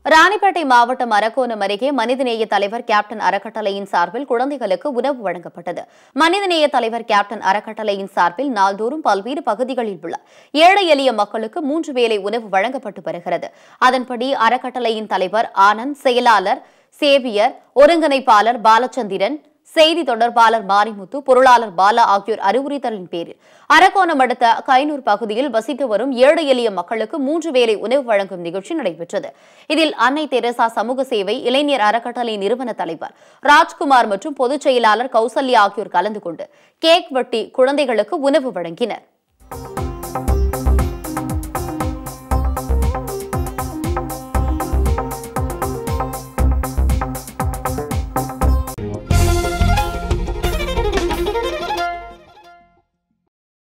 ராணிப்பேட்டை மாவட்டம் அரக்கோணம் அருகே மனிதநேய தலைவர் கேப்டன் அறக்கட்டளையின் சார்பில் குழந்தைகளுக்கு உணவு வழங்கப்பட்டது மனிதநேய தலைவர் கேப்டன் அறக்கட்டளையின் சார்பில் நாள்தோறும் பல்வேறு பகுதிகளில் உள்ள ஏழை எளிய மக்களுக்கு மூன்று வேளை உணவு வழங்கப்பட்டு வருகிறது அதன்படி அறக்கட்டளையின் தலைவர் ஆனந்த் செயலாளர் சேவியர் ஒருங்கிணைப்பாளர் பாலச்சந்திரன் செய்தி தொடர்பாளர் மாரிமுத்து பொருளாளர் பாலா ஆகியோர் அறிவுறுத்தலின் பேரில் அரக்கோணம் அடுத்த கைனூர் பகுதியில் வசித்து வரும் ஏழை எளிய மக்களுக்கு மூன்று வேளை உணவு வழங்கும் நிகழ்ச்சி நடைபெற்றது இதில் அன்னை தெரசா சமூக சேவை இளைஞர் அறக்கட்டளை நிறுவன தலைவர் ராஜ்குமார் மற்றும் பொதுச் செயலாளர் கௌசல்யா ஆகியோர் கலந்து கொண்டு கேக் வெட்டி குழந்தைகளுக்கு உணவு வழங்கினர்